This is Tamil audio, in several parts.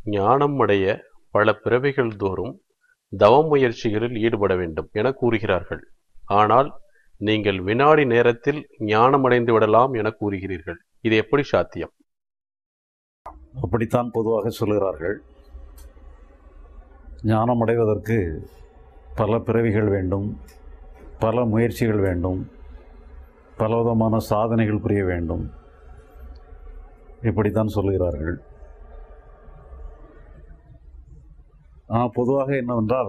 ஞானம் அடைய பல பிறவிகள் தோறும் தவ முயற்சிகளில் ஈடுபட வேண்டும் என கூறுகிறார்கள் ஆனால் நீங்கள் வினாடி நேரத்தில் ஞானமடைந்து விடலாம் என கூறுகிறீர்கள் இது எப்படி சாத்தியம் அப்படித்தான் பொதுவாக சொல்கிறார்கள் ஞானம் அடைவதற்கு பல பிறவிகள் வேண்டும் பல முயற்சிகள் வேண்டும் பலவிதமான சாதனைகள் புரிய வேண்டும் இப்படித்தான் சொல்லுகிறார்கள் ஆனால் பொதுவாக என்னவென்றால்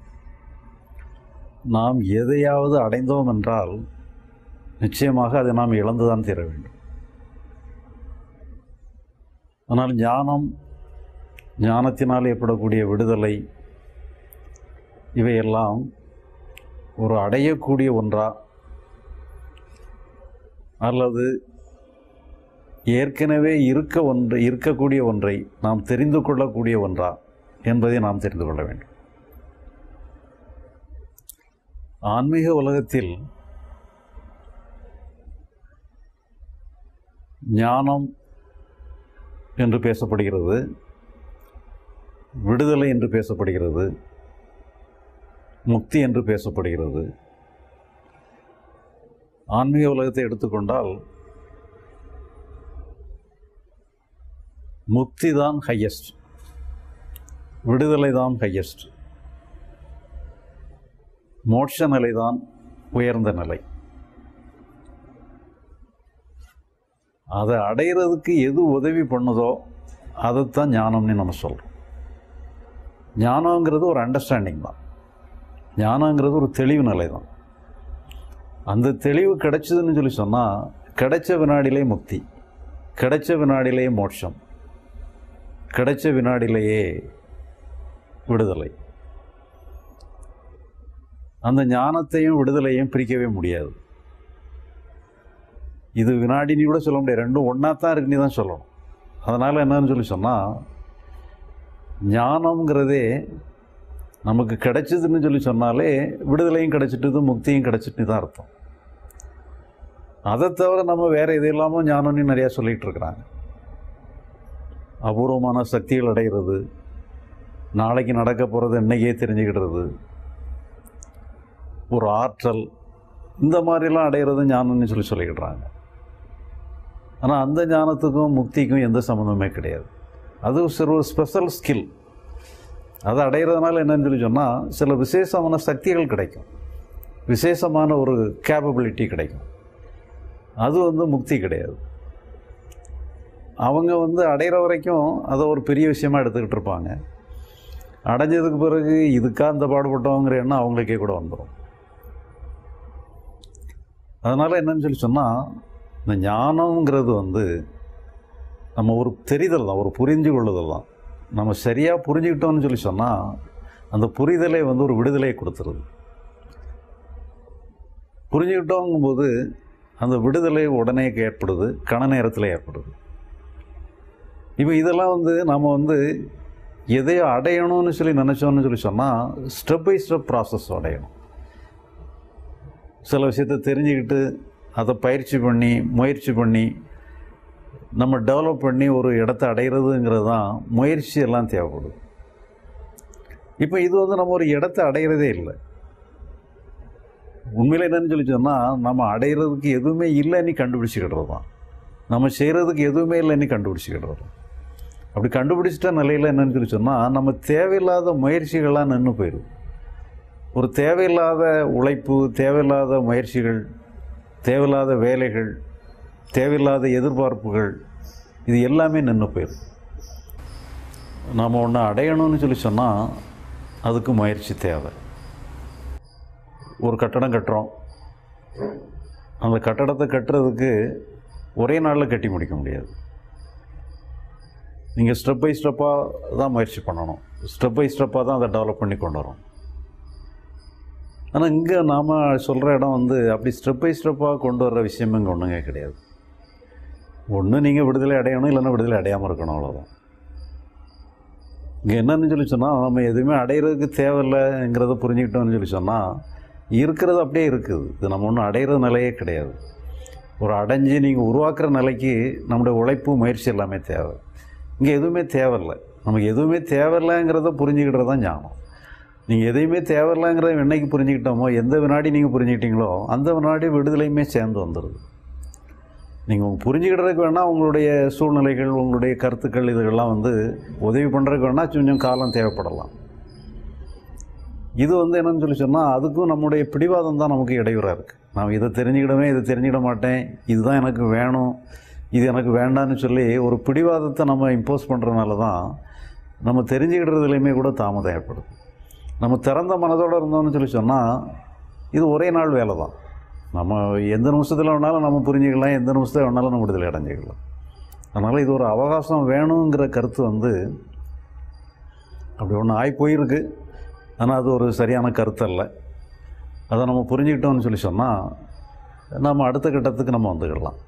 நாம் எதையாவது அடைந்தோம் என்றால் நிச்சயமாக அதை நாம் இழந்துதான் தீர வேண்டும் ஆனால் ஞானம் ஞானத்தினால் ஏற்படக்கூடிய விடுதலை இவையெல்லாம் ஒரு அடையக்கூடிய ஒன்றா அல்லது ஏற்கனவே இருக்க ஒன்று இருக்கக்கூடிய ஒன்றை நாம் தெரிந்து கொள்ளக்கூடிய ஒன்றா என்பதை நாம் தெரிந்து கொள்ள வேண்டும் ஆன்மீக உலகத்தில் ஞானம் என்று பேசப்படுகிறது விடுதலை என்று பேசப்படுகிறது முக்தி என்று பேசப்படுகிறது ஆன்மீக உலகத்தை எடுத்துக்கொண்டால் முக்தி தான் ஹையஸ்ட் விடுதலை தான் ஹையஸ்ட் மோட்ச நிலை தான் உயர்ந்த நிலை அதை அடையிறதுக்கு எது உதவி பண்ணுதோ அதைத்தான் ஞானம்னு நம்ம சொல்கிறோம் ஞானங்கிறது ஒரு அண்டர்ஸ்டாண்டிங் தான் ஞானங்கிறது ஒரு தெளிவு நிலை தான் அந்த தெளிவு கிடைச்சதுன்னு சொல்லி சொன்னால் கிடைச்ச வினாடிலே முக்தி கிடைச்ச வினாடிலே மோட்சம் கிடைச்ச வினாடிலேயே விடுதலை அந்த ஞானத்தையும் விடுதலையும் பிரிக்கவே முடியாது இது வினாடினி கூட சொல்ல முடியாது ரெண்டும் ஒன்றா தான் இருக்குன்னு தான் சொல்லணும் அதனால் என்னன்னு சொல்லி சொன்னால் ஞானம்ங்கிறதே நமக்கு கிடைச்சதுன்னு சொல்லி சொன்னாலே விடுதலையும் கிடைச்சிட்டுது முக்தியும் கிடைச்சிட்டு தான் அர்த்தம் அதை தவிர நம்ம வேறு எது இல்லாமல் ஞானம்னு நிறையா சொல்லிகிட்டு இருக்கிறாங்க அபூர்வமான சக்திகள் அடைகிறது நாளைக்கு நடக்க போகிறது இன்னைக்கே தெரிஞ்சுக்கிடுறது ஒரு ஆற்றல் இந்த மாதிரிலாம் அடையிறது ஞானம்னு சொல்லி சொல்லிக்கிடுறாங்க ஆனால் அந்த ஞானத்துக்கும் முக்திக்கும் எந்த சம்மந்தமே கிடையாது அது சில ஒரு ஸ்பெஷல் ஸ்கில் அதை அடையிறதுனால என்னன்னு சொல்லி சொன்னால் சில விசேஷமான சக்திகள் கிடைக்கும் விசேஷமான ஒரு கேப்பபிலிட்டி கிடைக்கும் அது வந்து முக்தி கிடையாது அவங்க வந்து அடையிற வரைக்கும் அதை ஒரு பெரிய விஷயமா எடுத்துக்கிட்டு இருப்பாங்க அடைஞ்சதுக்கு பிறகு இதுக்கா இந்த பாடுபட்டோங்கிற எண்ணம் அவங்களுக்கே கூட வந்துடும் அதனால் என்னன்னு சொல்லி சொன்னால் இந்த ஞானம்ங்கிறது வந்து நம்ம ஒரு தெரிதல் தான் ஒரு புரிஞ்சு கொள்ளுதல் தான் நம்ம சரியாக புரிஞ்சுக்கிட்டோம்னு சொல்லி சொன்னால் அந்த புரிதலை வந்து ஒரு விடுதலையை கொடுத்துருது புரிஞ்சுக்கிட்டோங்கும்போது அந்த விடுதலை உடனே ஏற்படுது கண நேரத்தில் ஏற்படுது இப்போ இதெல்லாம் வந்து நம்ம வந்து எதையோ அடையணும்னு சொல்லி நினச்சோன்னு சொல்லி சொன்னால் ஸ்டெப் பை ஸ்டெப் ப்ராசஸ் அடையணும் சில விஷயத்தை தெரிஞ்சுக்கிட்டு அதை பயிற்சி பண்ணி முயற்சி பண்ணி நம்ம டெவலப் பண்ணி ஒரு இடத்த அடைகிறதுங்கிறது தான் முயற்சி எல்லாம் தேவைப்படுது இப்போ இது வந்து நம்ம ஒரு இடத்த அடைகிறதே இல்லை உண்மையில் என்னன்னு சொல்லி சொன்னால் நம்ம அடைகிறதுக்கு எதுவுமே இல்லைன்னு கண்டுபிடிச்சிக்கிடுறது தான் நம்ம செய்கிறதுக்கு எதுவுமே இல்லைன்னு கண்டுபிடிச்சிக்கிடுறது அப்படி கண்டுபிடிச்சிட்ட நிலையில் என்னன்னு சொல்லி சொன்னால் நம்ம தேவையில்லாத முயற்சிகள்லாம் நின்று போயிடும் ஒரு தேவையில்லாத உழைப்பு தேவையில்லாத முயற்சிகள் தேவையில்லாத வேலைகள் தேவையில்லாத எதிர்பார்ப்புகள் இது எல்லாமே நின்று போயிடும் நாம் ஒன்று அடையணும்னு சொல்லி சொன்னால் அதுக்கு முயற்சி தேவை ஒரு கட்டடம் கட்டுறோம் அந்த கட்டடத்தை கட்டுறதுக்கு ஒரே நாளில் கட்டி முடிக்க முடியாது நீங்கள் ஸ்டெப் பை ஸ்டெப்பாக தான் முயற்சி பண்ணணும் ஸ்டெப் பை ஸ்டெப்பாக தான் அதை டெவலப் பண்ணி கொண்டு வரோம் ஆனால் இங்கே நாம் சொல்கிற இடம் வந்து அப்படி ஸ்டெப் பை ஸ்டெப்பாக கொண்டு வர்ற விஷயம் இங்கே ஒன்றுங்க கிடையாது ஒன்று நீங்கள் விடுதலை அடையணும் இல்லைன்னா விடுதலை அடையாமல் இருக்கணும் அவ்வளோதான் இங்கே என்னன்னு சொல்லி சொன்னால் நம்ம எதுவுமே அடையிறதுக்கு தேவையில்லைங்கிறத புரிஞ்சுக்கிட்டோம்னு சொல்லி சொன்னால் இருக்கிறது அப்படியே இருக்குது இது நம்ம ஒன்றும் அடையிற நிலையே கிடையாது ஒரு அடைஞ்சு நீங்கள் உருவாக்குற நிலைக்கு நம்முடைய உழைப்பு முயற்சி எல்லாமே தேவை இங்கே எதுவுமே தேவையில்லை நமக்கு எதுவுமே தேவையில்லைங்கிறத புரிஞ்சுக்கிட்டது தான் ஞானம் நீங்கள் எதையுமே தேவையில்லைங்கிறத என்னைக்கு புரிஞ்சுக்கிட்டோமோ எந்த வினாடி நீங்கள் புரிஞ்சுக்கிட்டீங்களோ அந்த வினாடி விடுதலையுமே சேர்ந்து வந்துடுது நீங்கள் புரிஞ்சுக்கிட்டதுக்கு வேணால் உங்களுடைய சூழ்நிலைகள் உங்களுடைய கருத்துக்கள் இதுகள்லாம் வந்து உதவி பண்ணுறதுக்கு வேணால் கொஞ்சம் காலம் தேவைப்படலாம் இது வந்து என்னன்னு சொல்லி சொன்னால் அதுக்கும் நம்முடைய பிடிவாதம் தான் நமக்கு இடையூறாக இருக்குது நான் இதை தெரிஞ்சுக்கிடவே இதை தெரிஞ்சுக்கிட மாட்டேன் இதுதான் எனக்கு வேணும் இது எனக்கு வேண்டான்னு சொல்லி ஒரு பிடிவாதத்தை நம்ம இம்போஸ் பண்ணுறதுனால தான் நம்ம தெரிஞ்சுக்கிட்டதுலையுமே கூட தாமதம் ஏற்படுது நம்ம திறந்த மனதோடு இருந்தோம்னு சொல்லி சொன்னால் இது ஒரே நாள் வேலை தான் நம்ம எந்த நிமிஷத்தில் வேணாலும் நம்ம புரிஞ்சுக்கலாம் எந்த நிமிஷத்தில் வேணாலும் நம்ம விடுதலை அடைஞ்சிக்கலாம் அதனால் இது ஒரு அவகாசம் வேணுங்கிற கருத்து வந்து அப்படி ஒன்று ஆகி போயிருக்கு ஆனால் அது ஒரு சரியான கருத்து அல்ல அதை நம்ம புரிஞ்சுக்கிட்டோம்னு சொல்லி சொன்னால் நம்ம அடுத்த கட்டத்துக்கு நம்ம வந்துக்கிடலாம்